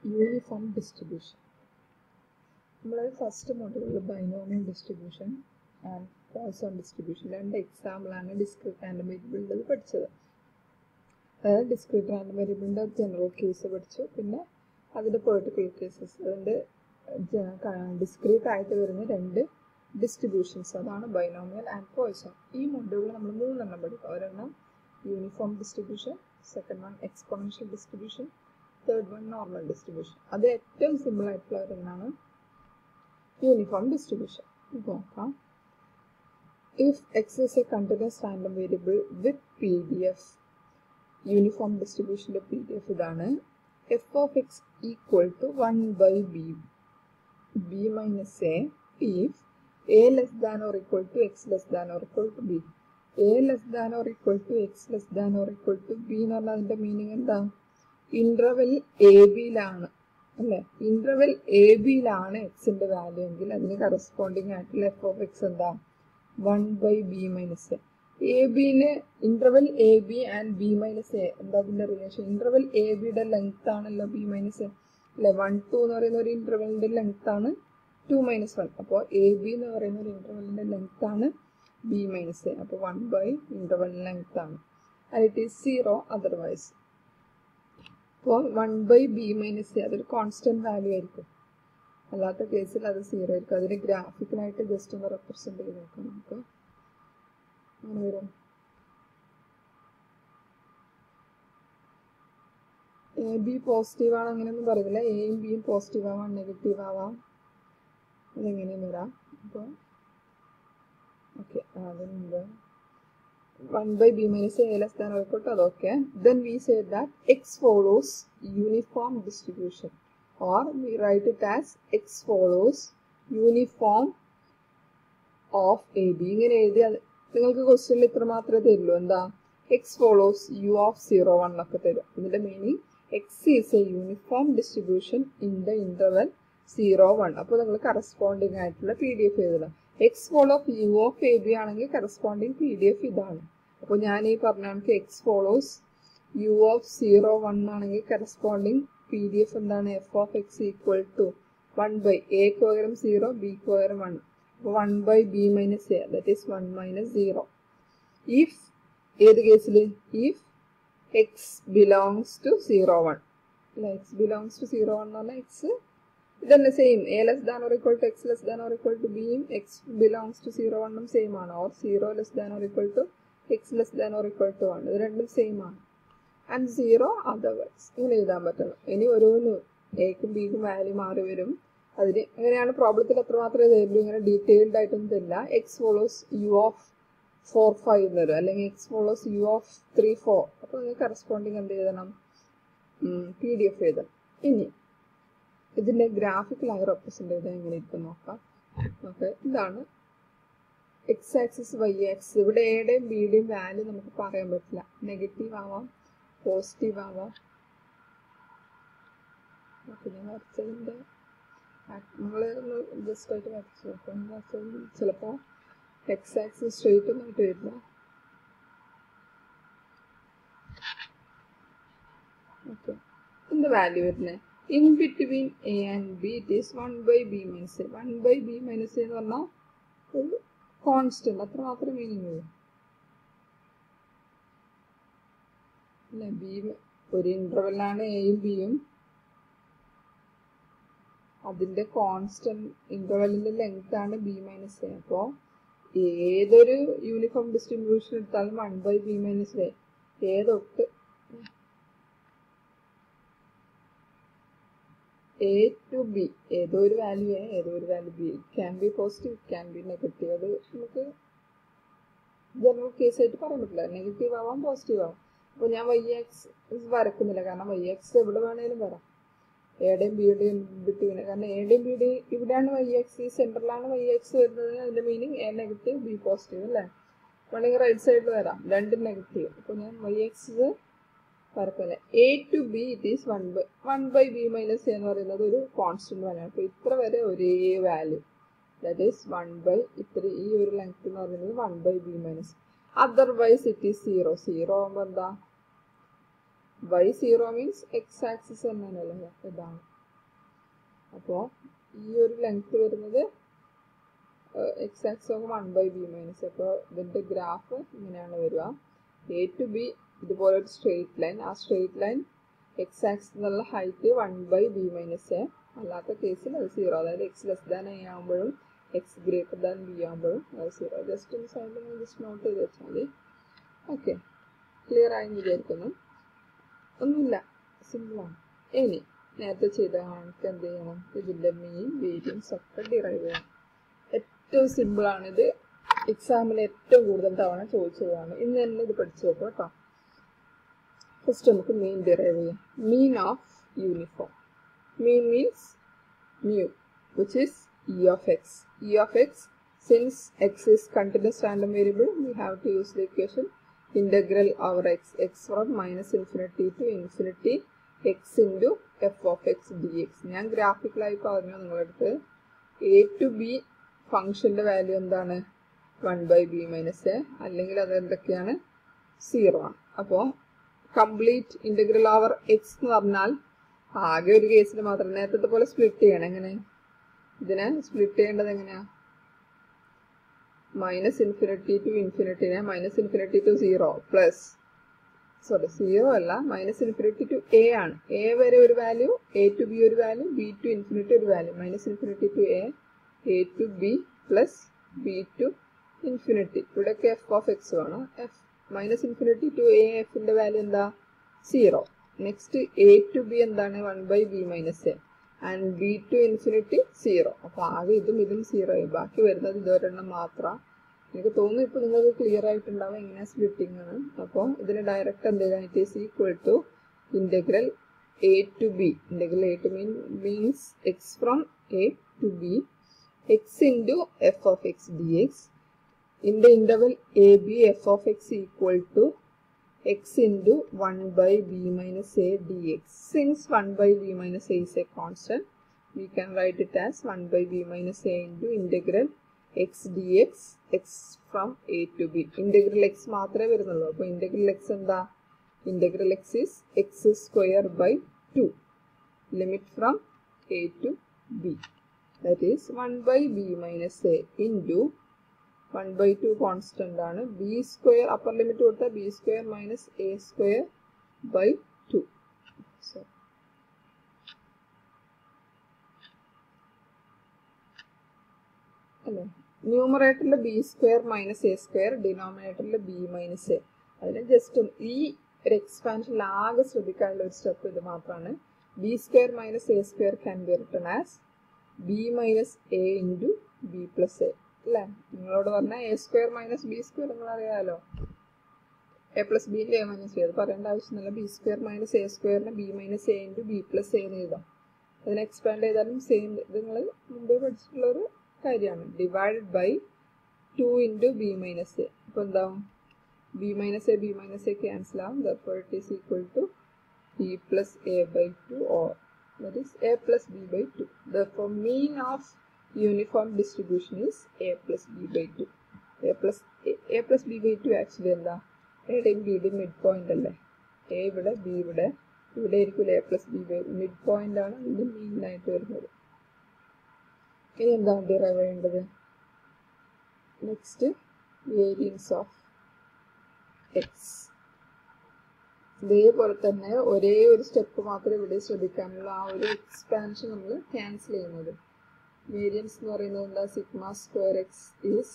Uniform distribution നമ്മൾ first മോഡലിൽ binomial distribution and Poisson distribution രണ്ട് എക്സാമ്പിളാണ് ഡിസ്ക്രിറ്റ് റാൻഡം വേരിയബിളിൻ്റെ പഠിച്ചത് അതായത് ഡിസ്ക്രിറ്റ് റാൻഡം വേരിയബിളിൻ്റെ ജനറൽ കേസ് പഠിച്ചു പിന്നെ അതിൻ്റെ പെർട്ടിക്കുലർ കേസസ് അതിൻ്റെ ഡിസ്ക്രീറ്റ് ആയിട്ട് വരുന്ന രണ്ട് ഡിസ്ട്രിബ്യൂഷൻസ് അതാണ് ബൈനോമിയൽ ആൻഡ് പോയിസോൺ ഈ മൊഡ്യൂളിൽ നമ്മൾ മൂന്നെണ്ണം പഠിക്കും ഒരെണ്ണം uniform distribution second one exponential distribution third one normal distribution അത് ഏറ്റവും സിമ്പിൾ ആയിട്ടുള്ള ഒരെണ്ണമാണ് യൂണിഫോം ഡിസ്ട്രിബ്യൂഷൻ നോക്കാം if X is a continuous random variable with P D F uniform ഡിസ്ട്രിബ്യൂഷൻ്റെ പി ഡി എഫ് ഇതാണ് F of X equal to one by B B minus A if A less than or equal to X less than or equal to B A less than or equal to X less than or equal to B എന്ന് പറഞ്ഞാൽ അതിൻ്റെ meaning എന്താ interval A ബിയിലാണ് അല്ലേ interval A ബിയിലാണ് എക്സിന്റെ value എങ്കിൽ അതിന് corresponding ആയിട്ടുള്ള F of X എന്താ one by B minus A ബിയില് interval A B and B minus A എന്താ അതിന്റെ റിലേഷൻ ഇന്റർവെൽ എ ബിയുടെ ലെങ്ത് ആണല്ലോ ബി മൈനസ് എ അല്ലെ വൺ ടു എന്ന് പറയുന്ന ഒരു ഇന്റർവെലിന്റെ ലെങ്ത് ആണ് ടു മൈനസ് വൺ അപ്പോൾ എ ബി എന്ന് പറയുന്ന ഒരു ഇന്റർവെലിന്റെ ലെങ്ത് ആണ് ബി മൈനസ് എ അപ്പോൾ വൺ ബൈ ഇന്റർവെൽ ലെങ്ത് ആണ് and it is zero otherwise അപ്പോൾ one by B minus A അതൊരു കോൺസ്റ്റന്റ് വാല്യൂ ആയിരിക്കും അല്ലാത്ത കേസിൽ അത് സീറോ ആയിരിക്കും അതിന് ഗ്രാഫിക്കലായിട്ട് ജസ്റ്റ് ഒന്ന് റെപ്രസെന്റ് ചെയ്ത് നോക്കാം നമുക്ക് അങ്ങനെ വരും എ ബി പോസിറ്റീവ് ആണ് അങ്ങനെയൊന്നും പറയുന്നില്ല എയും ബിയും പോസിറ്റീവ് ആവാം നെഗറ്റീവ് ആവാം അതെങ്ങനെയും വരാം അപ്പോൾ ഓക്കെ അതിന് മുമ്പ് 1 by b minus a less than or equal to okay then we say that x follows uniform distribution or we write it as x follows uniform of a b ഇങ്ങനെ എഴുതി നിങ്ങൾക്ക് ക്വസ്റ്റ്യനിൽ ഇത്ര മാത്രമേ തരുള്ളൂ എന്താ X follows U of zero one ഒക്കെ തരും ഇതിന്റെ meaning X is a uniform distribution in the interval zero one അപ്പോൾ നിങ്ങൾ കറസ്പോണ്ടിങ് ആയിട്ടുള്ള പി ഡി എഫ് എഴുതണം X follow of U of A B ആണെങ്കിൽ കറസ്പോണ്ടിങ് പി ഡി എഫ് ഇതാണ് അപ്പോൾ ഞാൻ ഈ പറഞ്ഞ കണക്ക് X follows U of zero one ആണെങ്കിൽ കറസ്പോണ്ടിങ് പി ഡി എഫ് എന്താണ് F of X equal to one by എക്ക് പകരം സീറോ ബിക്ക് പകരം വൺ അപ്പോൾ one by B minus A that is one minus zero if ഏത് കേസിൽ if X belongs to zero one അല്ല X belongs to zero one എന്ന് പറഞ്ഞാൽ എക്സ് ഇതന്നെ same A less than or equal to X less than or equal to ബിയും X belongs to zero വണ്ണും same ആണ് or zero less than or equal to X less than or equal to ആണ് ഇത് രണ്ടും same ആണ് and zero otherwise ഇങ്ങനെ എഴുതാൻ പറ്റണം ഇനി ഓരോന്ന് എക്കും ബിക്കും വാല്യൂ മാറി വരും അതിന് അങ്ങനെയാണ് പ്രോബ്ലത്തിൽ എത്ര മാത്രമേ തരുള്ളൂ ഇങ്ങനെ ഡീറ്റെയിൽഡ് ആയിട്ടൊന്നും തരില്ല x follows U of four five എന്ന് വരും അല്ലെങ്കിൽ x follows U of three four അപ്പോൾ നിങ്ങൾ കറസ്പോണ്ടിങ് എന്ത് എഴുതണം പി ഡി എഫ് എഴുതണം ഇനി ഇതിന്റെ ഗ്രാഫിക്കലായി റെപ്രസെന്റ് ചെയ്താൽ എങ്ങനെ ഇരിക്കും നോക്കാം ഓക്കെ ഇതാണ് എക്സ് ആക്സിസ് വൈ ആക്സിസ് ഇവിടെ എയുടെയും ബിയുടെയും വാല്യൂ നമുക്ക് പറയാൻ പറ്റില്ല നെഗറ്റീവ് ആവാം പോസിറ്റീവ് ആവാം ഓക്കെ ഞാൻ വരച്ചതിൻ്റെ നിങ്ങൾ ജസ്റ്റ് ആയിട്ട് വരച്ചു നോക്കാം വരച്ചത് ചിലപ്പോൾ എക്സ് ആക്സിസ് സ്ട്രെയിറ്റ് ഒന്നായിട്ട് വരില്ല ഓക്കെ എന്ത് വാല്യൂ വരുന്നത് in between a and b it is one by B minus a one by B minus എന്ന് പറഞ്ഞാൽ ഒരു കോൺസ്റ്റന്റ് അത്ര മാത്രമേ മീനിങ് ഉള്ളൂ അല്ലെ ബി ഒരു ഇന്റർവെല്ലാണ് എയും ബിയും അതിന്റെ കോൺസ്റ്റന്റ് ഇന്റർവെല്ലിന്റെ ലെങ്ത് ആണ് ബി മൈനസ് എ അപ്പോൾ ഏതൊരു യൂണിഫോം ഡിസ്ട്രിബ്യൂഷൻ എടുത്താലും one by B minus a ഏതൊട്ട് എ ടു ബി ഏതോ ഒരു വാല്യൂ എ ഏതോ ഒരു value b can be positive can be negative അത് നമുക്ക് ജനറൽ കേസ് ആയിട്ട് പറയാൻ പറ്റില്ല നെഗറ്റീവ് ആവാം പോസിറ്റീവ് ആവാം അപ്പോൾ ഞാൻ വൈ എക്സ് വരക്കുന്നില്ല കാരണം വൈ എക്സ് എവിടെ വേണേലും വരാം എയുടെയും ബിയുടെയും ബിറ്റ്വീൻ കാരണം എയുടെയും ബിയുടെയും ഇവിടെയാണ് വൈ എക്സ് ഈ സെൻറ്ററിലാണ് വൈ എക്സ് വരുന്നത് അതിൻ്റെ meaning a negative b positive അല്ലേ വേണമെങ്കിൽ റൈറ്റ് സൈഡിൽ വരാം രണ്ടും നെഗറ്റീവ് അപ്പോൾ ഞാൻ വൈ എക്സ് വരക്കില്ല a to b it is one by one by B minus എന്ന് പറയുന്നത് ഒരു കോൺസ്റ്റന്റ് വാല്യൂ അപ്പോൾ ഇത്ര വരെ ഒരേ value that is one by ഇത്ര ഈ ഒരു ലെങ്ത് എന്ന് പറയുന്നത് one by B minus otherwise it is zero zero ആകുമ്പോൾ എന്താ y zero means x axis തന്നെയാണല്ലോ ഇതാണ് അപ്പോൾ ഈ ഒരു ലെങ്ത് വരുന്നത് x axis of one by B minus അപ്പോൾ ഇതിൻ്റെ ഗ്രാഫ് ഇങ്ങനെയാണ് വരിക എ ടു ബി ഇതുപോലെ ഒരു സ്ട്രെയിറ്റ് ലൈൻ ആ സ്ട്രെയിറ്റ് ലൈൻ എക്സ് ആക്സ് എന്നുള്ള height one by B minus a അല്ലാത്ത കേസിൽ അത് സീറോ അതായത് എക്സ് ലെസ് ദാൻ എ ആകുമ്പോഴും എക്സ് ഗ്രേറ്റർ ദാൻ ബി ആകുമ്പോഴും അത് സീറോ ജസ്റ്റ് ഒന്ന് സൈഡിൽ ജസ്റ്റ് നോട്ട് ചെയ്ത് വെച്ചാൽ മതി ഓക്കെ ക്ലിയർ ആയി വിചാരിക്കുന്നു ഒന്നുമില്ല സിമ്പിളാണ് ഇനി നേരത്തെ ചെയ്ത കണക്ക് എന്ത് ചെയ്യണം ഇതിൻ്റെ മീൻ വേരിയൻസ് ഒക്കെ ഡിറൈവ് ചെയ്യണം ഏറ്റവും സിമ്പിളാണിത് എക്സാമിൽ ഏറ്റവും കൂടുതൽ തവണ ചോദിച്ചതാണ് ഇന്ന് തന്നെ ഇത് പഠിച്ചു നോക്കാം കേട്ടോ ഫസ്റ്റ് നമുക്ക് മീൻ ഡിറൈവ് ചെയ്യാം mean of uniform mean means mu which is e of x e of x since x is continuous random variable we have to use the equation integral over x x from minus infinity to infinity x into f of x dx ഞാൻ ഗ്രാഫിക്കലായി പറഞ്ഞു നിങ്ങളടുത്ത് a to b ഫംഗ്ഷന്റെ value എന്താണ് one by B minus a അല്ലെങ്കിൽ അത് എന്തൊക്കെയാണ് zero ആണ് അപ്പോൾ കംപ്ലീറ്റ് ഇൻ്റഗ്രൽ ഓവർ എക്സ് എന്ന് പറഞ്ഞാൽ ആകെ ഒരു കേസിൽ മാത്രം നേരത്തെ പോലെ സ്പ്ലിറ്റ് ചെയ്യണം എങ്ങനെ ഇതിനെ സ്പ്ലിറ്റ് ചെയ്യേണ്ടത് എങ്ങനെയാ മൈനസ് ഇൻഫിനിറ്റി ടു ഇൻഫിനിറ്റിനെ minus infinity to zero plus sorry zero അല്ല മൈനസ് ഇൻഫിനിറ്റി ടു എ ആണ് എ വരെ ഒരു വാല്യൂ എ ടു ബി ഒരു വാല്യൂ ബി ടു ഇൻഫിനിറ്റി ഒരു value minus infinity to a a to b plus b to infinity ഇവിടെയൊക്കെ f of x വേണം f minus infinity to a എഫിന്റെ value എന്താ zero next a to b എന്താണ് one by B minus A and b to infinity zero അപ്പോൾ ആകെ ഇതും ഇതും zero ആയി ബാക്കി വരുന്നത് ഇതൊരെണ്ണം മാത്രം എനിക്ക് തോന്നുന്നു ഇപ്പോൾ നിങ്ങൾക്ക് ക്ലിയർ ആയിട്ടുണ്ടാവും എങ്ങനെ സ്പ്ലിറ്റിംഗ് ആണ് അപ്പോൾ ഇതിന് ഡയറക്റ്റ് എന്ത് ചെയ്താൽ it is equal to integral a to b integral a to mean means x from a to b x into f of x d x in the interval ab f of x equal to x into 1 by b minus a dx. Since 1 by b minus a is a constant, we can write it as 1 by b minus a into integral x dx x from a to b. Integral x മാത്രമേ വരുന്നുള്ളൂ അപ്പോൾ integral x എന്താ integral x is x square by 2 limit from a to b. That is 1 by b minus a into one by two constant ആണ് b square upper limit കൊടുത്താൽ b square minus a square by two അല്ലേ ന്യൂമറേറ്ററിൽ b square minus a square ഡിനോമിനേറ്ററിൽ b minus a അതിന് just ഈ ഒരു എക്സ്പാൻഷനിൽ ആകെ ശ്രദ്ധിക്കാനുള്ള ഒരു സ്റ്റെപ്പ് ഇത് മാത്രമാണ് b square minus a square can be written as b minus a into b plus a അല്ലേ നിങ്ങളോട് പറഞ്ഞാൽ a square minus b square നിങ്ങൾ അറിയാമല്ലോ A plus b a minus b അത് പറയേണ്ട ആവശ്യമൊന്നുമില്ല ബി സ്ക്വയർ മൈനസ് എ സ്ക്വയറിന് b minus a into b plus a എന്ന് എഴുതാം അതിനെ എക്സ്പാൻഡ് ചെയ്താലും സെയിം ഇത് നിങ്ങൾ മുമ്പേ പഠിച്ചിട്ടുള്ള ഒരു കാര്യമാണ് divide by two into b minus A അപ്പോൾ എന്താവും b minus a b minus a cancel ആവും therefore it is equal to b plus a by two or that is a plus b by two therefore mean of uniform distribution is a plus b by 2 a plus a, a plus b by 2 actually എന്താ എയുടെയും ബിയുടെയും mid point അല്ലേ a ഇവിടെ b ഇവിടെ ഇവിടെ ആയിരിക്കും a plus b by mid point ആണ് ഇത് മീനായിട്ട് വരുന്നത് ഇനി എന്താണ് ഡിറൈവ് ചെയ്യേണ്ടത് നെക്സ്റ്റ് വേരിയൻസ് ഓഫ് എക്സ് ഇതേപോലെ തന്നെ ഒരേ ഒരു സ്റ്റെപ്പ് മാത്രമേ ഇവിടെ ശ്രദ്ധിക്കാനുള്ള ആ ഒരു എക്സ്പാൻഷൻ നമ്മൾ ക്യാൻസൽ ചെയ്യുന്നത് വേരിയൻസ് എന്ന് പറയുന്നത് എന്താ sigma square x is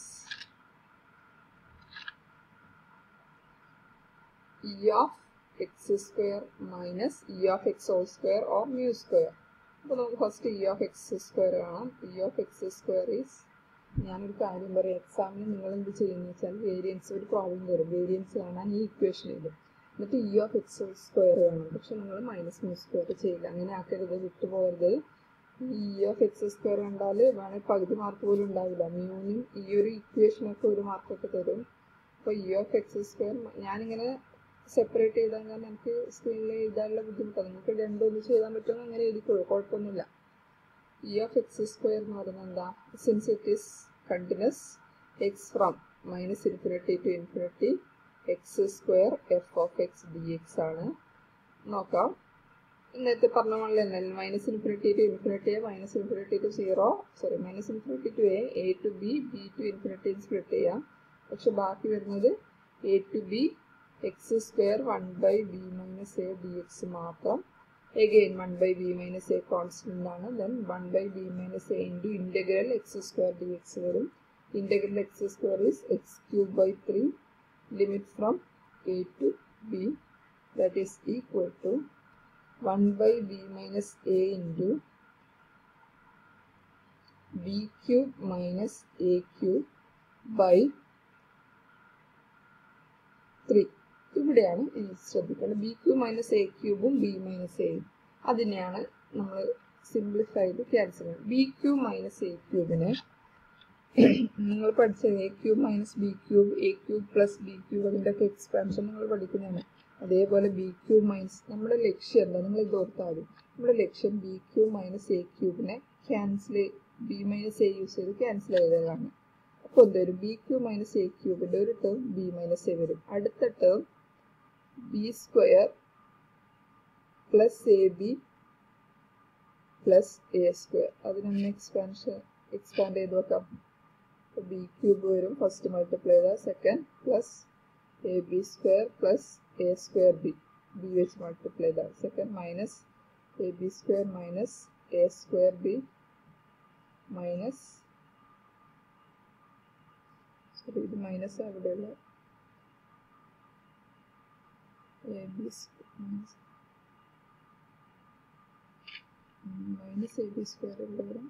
e of x square minus e of x whole square or mu square അപ്പോൾ നമുക്ക് first e of x square കാണാം e of x square is ഞാനൊരു കാര്യം പറയാം എക്സാമിന് നിങ്ങൾ എന്ത് ചെയ്യുന്നത് വെച്ചാൽ വേരിയൻസ് ഒരു പ്രോബ്ലം തരും വേരിയൻസ് കാണാൻ ഈ ഇക്വേഷൻ എഴുതും എന്നിട്ട് ഇ ഓഫ് എക്സ് സ്ക്വയർ വേണം പക്ഷെ നിങ്ങൾ മൈനസ് മ്യൂ സ്ക്വയർ ചെയ്യില്ല അങ്ങനെ ആക്കരുത് വിട്ടുപോകരുത് ഇ ഓഫ് എക്സ് സ്ക്വയർ കണ്ടാൽ വേണമെങ്കിൽ പകുതി മാർക്ക് പോലും ഉണ്ടാവില്ല മ്യൂനും ഈ ഒരു ഇക്വേഷനൊക്കെ ഒരു മാർക്കൊക്കെ തരും അപ്പോൾ ഇ ഓഫ് എക്സ് സ്ക്വയർ ഞാനിങ്ങനെ സെപ്പറേറ്റ് ചെയ്താൽ കാരണം എനിക്ക് സ്ക്രീനിൽ എഴുതാനുള്ള ബുദ്ധിമുട്ടാണ് നിങ്ങൾക്ക് രണ്ടും ഒന്ന് ചെയ്താൻ പറ്റുമെന്ന് അങ്ങനെ എഴുതിക്കോളൂ കുഴപ്പമൊന്നുമില്ല ഇ ഓഫ് എക്സ് സ്ക്വയർ എന്ന് പറയുന്നത് എന്താ since it is continuous x from minus infinity to infinity x square f of x d x ആണ് നോക്കാം നേരത്തെ പറഞ്ഞ പോലെ തന്നെ minus infinity to infinity a minus infinity to zero sorry minus infinity to a a to b b to infinity split ചെയ്യാം പക്ഷെ ബാക്കി വരുന്നത് a to b x square one by B minus a d x മാത്രം again one by B minus A constant ആണ് then one by B minus a into integral x square d x വരും integral x square is x cube by three limit from a to b that is equal to 1 by b minus a into b cube minus a cube by 3 ഇവിടെയാണ് ഇനി ശ്രദ്ധിക്കേണ്ടത് b cube minus a ക്യൂബും b minus എയും അതിനെയാണ് നമ്മൾ simplify ചെയ്ത് cancel ചെയ്യുന്നത് b cube minus a ക്യൂബിന് നിങ്ങൾ പഠിച്ചത് a cube minus b cube a cube plus b cube അതിൻ്റെ ഒക്കെ എക്സ്പാൻഷൻ നിങ്ങൾ പഠിക്കുന്നതാണ് അതേപോലെ ബി ക്യൂ മൈനസ് നമ്മുടെ ലക്ഷ്യം എന്താ നിങ്ങൾ ഇത് ഓർത്താൽ മതി നമ്മുടെ ലക്ഷ്യം ബി ക്യൂ മൈനസ് എ ക്യൂബിനെ cancel b minus a use ചെയ്ത് ക്യാൻസൽ ചെയ്തതാണ് അപ്പോൾ എന്ത് വരും ബി ക്യൂ മൈനസ് എ ക്യൂബിൻ്റെ ഒരു ടേം ബി മൈനസ് എ വരും അടുത്ത term b square plus a b plus a square അതിനൊന്ന് എക്സ്പാൻഷൻ എക്സ്പാൻഡ് ചെയ്ത് വെക്കാം ബി ക്യൂബ് വരും ഫസ്റ്റ് മൾട്ടിപ്ലൈ ചെയ്താൽ second plus a b square plus a square b b വെച്ച് മൾട്ടിപ്ലൈ ചെയ്താൽ second minus a b square minus a square b minus sorry ഇത് minus അവിടെയുള്ള a b minus minus a b square ഇവിടെ വരും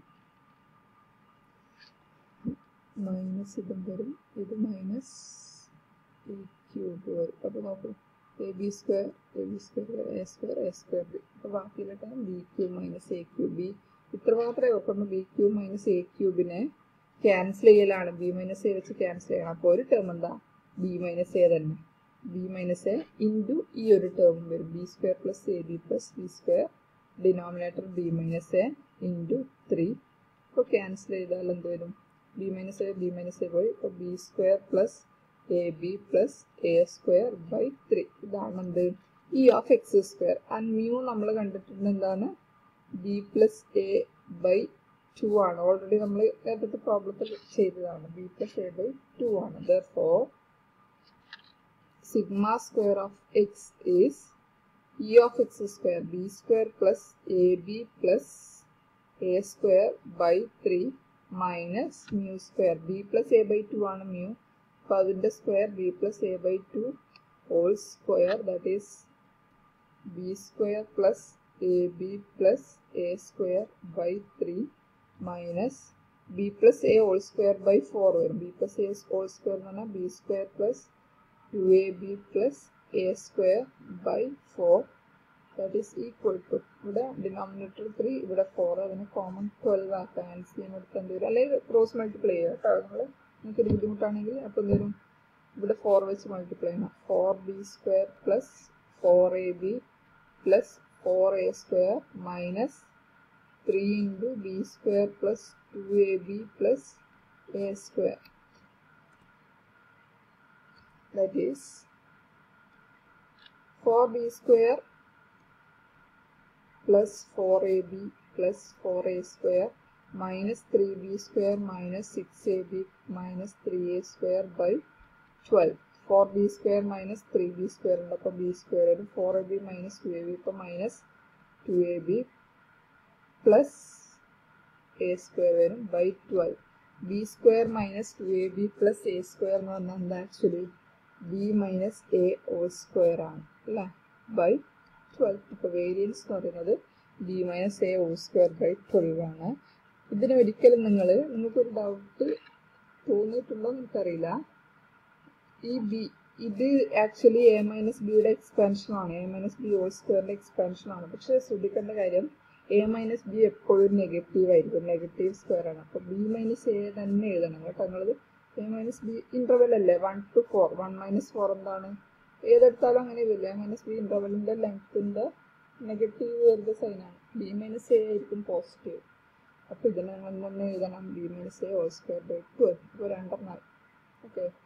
minus ഇതും വരും ഇത് minus a cube വരും അപ്പോൾ നോക്കൂ a b square a b square a square a square b അപ്പോൾ ബാക്കിയുള്ള time b cube minus a cube b ഇത്ര മാത്രമേ ഓർക്കുള്ളൂ ബി ക്യൂബ് മൈനസ് എ ക്യൂബിനെ ക്യാൻസൽ ചെയ്യലാണ് ബി മൈനസ് എ വെച്ച് ക്യാൻസൽ ചെയ്യണം അപ്പോൾ ഒരു ടേം എന്താ ബി മൈനസ് എ തന്നെ ബി മൈനസ് എ ഇൻറ്റു ഈ ഒരു ടേം വരും b square plus a b plus b square denominator b minus a into three അപ്പോൾ ക്യാൻസൽ ചെയ്താൽ എന്ത് വരും b minus a b minus a പോയി അപ്പോൾ b square plus a b plus a square by three ഇതാണ് എന്ത് e of x square and mu നമ്മൾ കണ്ടിട്ടുണ്ട് എന്താണ് b plus a by two ആണ് ഓൾറെഡി നമ്മൾ നേരത്തെ പ്രോബ്ലത്തിൽ ചെയ്തതാണ് b plus a by two ആണ് though sigma square of x is e of x square b square plus a b plus a square by three minus mu square b plus a by two ആണ് mu അപ്പോൾ അതിൻ്റെ square b plus a by two whole square that is b square plus a b plus a square by three minus b plus a whole square by four വരും b plus a whole square എന്ന് പറഞ്ഞാൽ b square plus two a b plus a square by four that is equal to ഇവിടെ denominator three ഇവിടെ four അതിന് common twelve ആക്കാം L C M എടുത്ത് എന്ത് വരും അല്ലെങ്കിൽ ക്രോസ് മൾട്ടിപ്ലൈ ചെയ്യുക കേട്ടോ നിങ്ങൾ നിങ്ങൾക്ക് ഇത് ബുദ്ധിമുട്ടാണെങ്കിൽ അപ്പോൾ എന്ത് വരും ഇവിടെ ഫോർ വെച്ച് മൾട്ടിപ്ലൈ ചെയ്യണം four b square plus four a b plus four a square minus three into b square plus two a b plus a square that is four b square plus four a b plus four a square minus three b square minus six a b minus three a square by twelve four b square minus three b square ഉണ്ട് അപ്പോൾ b square വരും four a b minus two a b ഇപ്പോൾ minus two a b plus a square വരും by twelve b square minus two a b plus a square എന്ന് പറഞ്ഞാൽ എന്താ actually b minus a whole square ആണ് അല്ലേ by twelve ഇപ്പോൾ variance എന്ന് പറയുന്നത് b minus a whole square by twelve ആണ് ഇതിന് ഒരിക്കലും നിങ്ങൾ നിങ്ങൾക്കൊരു ഡൗട്ട് തോന്നിയിട്ടുണ്ടോ എനിക്കറിയില്ല ഈ ബി ഇത് ആക്ച്വലി എ മൈനസ് ബിയുടെ എക്സ്പാൻഷൻ ആണ് എ മൈനസ് ബി ഓൾ സ്ക്വയറിന്റെ എക്സ്പാൻഷൻ ആണ് പക്ഷെ ശ്രദ്ധിക്കേണ്ട കാര്യം എ മൈനസ് ബി എപ്പോഴും നെഗറ്റീവ് ആയിരിക്കും നെഗറ്റീവ് സ്ക്വയർ ആണ് അപ്പോൾ ബി മൈനസ് എ തന്നെ എഴുതണം കേട്ടോ നിങ്ങളത് എ മൈനസ് ബി ഇന്റർവെൽ അല്ലേ one two four one minus four എന്താണ് ഏതെടുത്താലും അങ്ങനെ വരില്ല എ മൈനസ് ബി ഇന്റർവെലിന്റെ ലെങ്ത്തിന്റെ നെഗറ്റീവ് വരുന്ന സൈനാണ് ബി മൈനസ് എ ആയിരിക്കും പോസിറ്റീവ് അപ്പോൾ ഇതിനെ നമ്മൾ എഴുതണം B minus A whole square by two അപ്പോൾ രണ്ടെണ്ണം ഓക്കെ